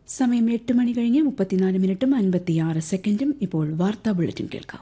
സമയം എട്ട് മണി കഴിഞ്ഞ് മുപ്പത്തിനാല് മിനിറ്റും അൻപത്തിയാറ് സെക്കൻഡും ഇപ്പോൾ വാർത്താ ബുള്ളറ്റിൻ കേൾക്കാം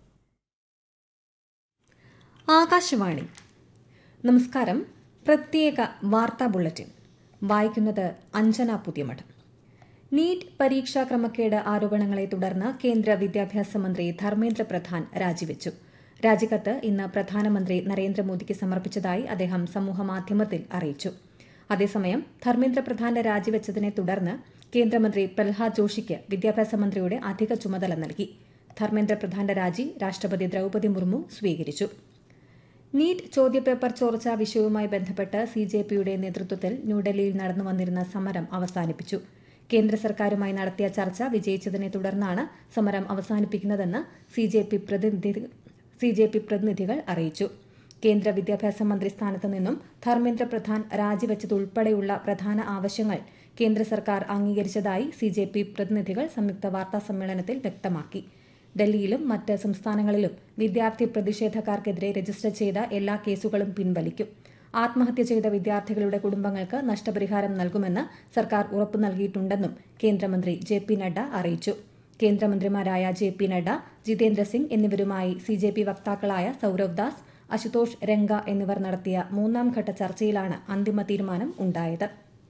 ആകാശവാണി നമസ്കാരം പ്രത്യേക വാർത്താ ബുള്ളറ്റിൻ വായിക്കുന്നത് അഞ്ജന പുതിയമഠം നീറ്റ് പരീക്ഷാ ക്രമക്കേട് ആരോപണങ്ങളെ തുടർന്ന് കേന്ദ്ര വിദ്യാഭ്യാസ മന്ത്രി ധർമ്മേന്ദ്ര പ്രധാൻ രാജിവെച്ചു രാജിക്കത്ത് ഇന്ന് പ്രധാനമന്ത്രി നരേന്ദ്രമോദിക്ക് സമർപ്പിച്ചതായി അദ്ദേഹം സമൂഹമാധ്യമത്തിൽ അറിയിച്ചു അതേസമയം ധർമ്മേന്ദ്ര പ്രധാന്റെ രാജിവെച്ചതിനെ തുടർന്ന് കേന്ദ്രമന്ത്രി പ്രഹ്ലാദ് ജോഷിക്ക് വിദ്യാഭ്യാസ മന്ത്രിയുടെ അധിക ചുമതല നൽകി ധർമ്മേന്ദ്ര പ്രധാന്റെ രാജി രാഷ്ട്രപതി ദ്രൌപദി മുർമു സ്വീകരിച്ചു നീറ്റ് ചോദ്യപേപ്പർ ചോർച്ച വിഷയവുമായി ബന്ധപ്പെട്ട് സി ജെ പിയുടെ നേതൃത്വത്തിൽ ന്യൂഡൽഹിയിൽ നടന്നു വന്നിരുന്ന സമരം അവസാനിപ്പിച്ചു കേന്ദ്ര സർക്കാരുമായി നടത്തിയ ചർച്ച വിജയിച്ചതിനെ തുടർന്നാണ് സമരം അവസാനിപ്പിക്കുന്നതെന്ന് സി ജെ പി പ്രതിനിധി സി ജെ പി പ്രതിനിധികൾ അറിയിച്ചു കേന്ദ്ര വിദ്യാഭ്യാസ മന്ത്രി സ്ഥാനത്ത് നിന്നും ധർമ്മേന്ദ്ര പ്രധാൻ രാജിവെച്ചതുൾപ്പെടെയുള്ള പ്രധാന ആവശ്യങ്ങൾ കേന്ദ്ര സർക്കാർ അംഗീകരിച്ചതായി സി ജെ പി പ്രതിനിധികൾ സംയുക്ത വാർത്താ സമ്മേളനത്തിൽ വ്യക്തമാക്കി ഡൽഹിയിലും മറ്റ് സംസ്ഥാനങ്ങളിലും വിദ്യാർത്ഥി പ്രതിഷേധക്കാർക്കെതിരെ രജിസ്റ്റർ ചെയ്ത എല്ലാ കേസുകളും പിൻവലിക്കും ആത്മഹത്യ ചെയ്ത വിദ്യാർത്ഥികളുടെ കുടുംബങ്ങൾക്ക് നഷ്ടപരിഹാരം നൽകുമെന്ന് സർക്കാർ ഉറപ്പു നൽകിയിട്ടുണ്ടെന്നും കേന്ദ്രമന്ത്രി ജെ പി നഡ്ഡ അറിയിച്ചു കേന്ദ്രമന്ത്രിമാരായ ജെ പി നഡ്ഡ ജിതേന്ദ്ര സിംഗ് എന്നിവരുമായി സി ജെ പി വക്താക്കളായ സൌരവ് ദാസ് അശുതോഷ് രംഗ എന്നിവർ നടത്തിയ മൂന്നാം ഘട്ട ചർച്ചയിലാണ് അന്തിമ തീരുമാനം ഉണ്ടായത്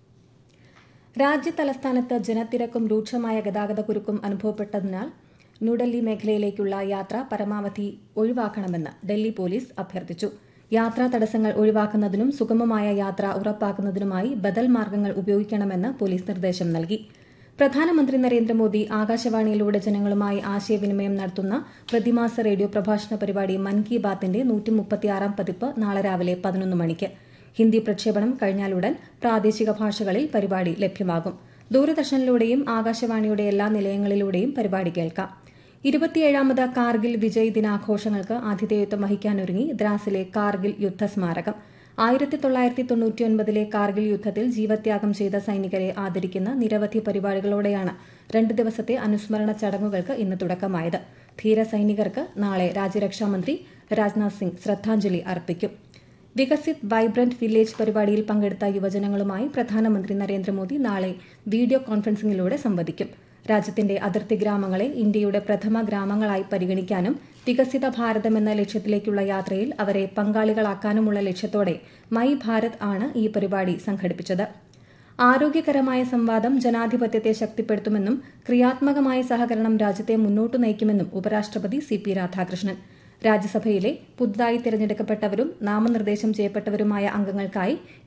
രാജ്യതലസ്ഥാനത്ത് ജനത്തിരക്കും രൂക്ഷമായ ഗതാഗതക്കുരുക്കും അനുഭവപ്പെട്ടതിനാൽ ന്യൂഡൽഹി മേഖലയിലേക്കുള്ള യാത്ര പരമാവധി ഒഴിവാക്കണമെന്ന് ഡൽഹി പോലീസ് അഭ്യർത്ഥിച്ചു യാത്രാ തടസ്സങ്ങൾ ഒഴിവാക്കുന്നതിനും സുഗമമായ യാത്ര ഉറപ്പാക്കുന്നതിനുമായി ബദൽ മാർഗ്ഗങ്ങൾ ഉപയോഗിക്കണമെന്ന് പോലീസ് നിർദ്ദേശം നൽകി പ്രധാനമന്ത്രി നരേന്ദ്രമോദി ആകാശവാണിയിലൂടെ ജനങ്ങളുമായി ആശയവിനിമയം നടത്തുന്ന പ്രതിമാസ റേഡിയോ പ്രഭാഷണ പരിപാടി മൻ കി ബാത്തിന്റെ നൂറ്റിമുപ്പത്തിയാറാം പതിപ്പ് നാളെ രാവിലെ പതിനൊന്ന് മണിക്ക് ഹിന്ദി പ്രക്ഷേപണം കഴിഞ്ഞാലുടൻ പ്രാദേശിക ഭാഷകളിൽ പരിപാടി ലഭ്യമാകും ദൂരദർശനിലൂടെയും ആകാശവാണിയുടെ എല്ലാ നിലയങ്ങളിലൂടെയും പരിപാടി കേൾക്കാം ഇരുപത്തിയേഴാമത് കാർഗിൽ വിജയ് ദിനാഘോഷങ്ങൾക്ക് ആതിഥേയത്വം വഹിക്കാനൊരുങ്ങി ദ്രാസിലെ കാർഗിൽ യുദ്ധസ്മാരകം ആയിരത്തി തൊള്ളായിരത്തി തൊണ്ണൂറ്റിയൊൻപതിലെ കാർഗിൽ യുദ്ധത്തിൽ ജീവത്യാഗം ചെയ്ത സൈനികരെ ആദരിക്കുന്ന നിരവധി പരിപാടികളോടെയാണ് രണ്ട് ദിവസത്തെ അനുസ്മരണ ചടങ്ങുകൾക്ക് ഇന്ന് തുടക്കമായത് ധീര സൈനികർക്ക് നാളെ രാജ്യരക്ഷാമന്ത്രി രാജ്നാഥ് സിംഗ് ശ്രദ്ധാഞ്ജലി അർപ്പിക്കും വികസിത് വൈബ്രന്റ് വില്ലേജ് പരിപാടിയിൽ പങ്കെടുത്ത യുവജനങ്ങളുമായി പ്രധാനമന്ത്രി നരേന്ദ്രമോദി നാളെ വീഡിയോ കോൺഫറൻസിംഗിലൂടെ സംവദിക്കും രാജ്യത്തിന്റെ അതിർത്തി ഗ്രാമങ്ങളെ ഇന്ത്യയുടെ പ്രഥമ ഗ്രാമങ്ങളായി പരിഗണിക്കാനും വികസിത ഭാരതം എന്ന ലക്ഷ്യത്തിലേക്കുള്ള യാത്രയിൽ അവരെ പങ്കാളികളാക്കാനുമുള്ള ലക്ഷ്യത്തോടെ മൈ ഭാരത് ആണ് ഈ പരിപാടി സംഘടിപ്പിച്ചത് ആരോഗ്യകരമായ സംവാദം ജനാധിപത്യത്തെ ശക്തിപ്പെടുത്തുമെന്നും ക്രിയാത്മകമായ സഹകരണം രാജ്യത്തെ മുന്നോട്ടു നയിക്കുമെന്നും ഉപരാഷ്ട്രപതി സി പി രാധാകൃഷ്ണൻ രാജ്യസഭയിലെ പുതുതായി തിരഞ്ഞെടുക്കപ്പെട്ടവരും നാമനിർദ്ദേശം ചെയ്യപ്പെട്ടവരുമായ അംഗങ്ങൾക്കായി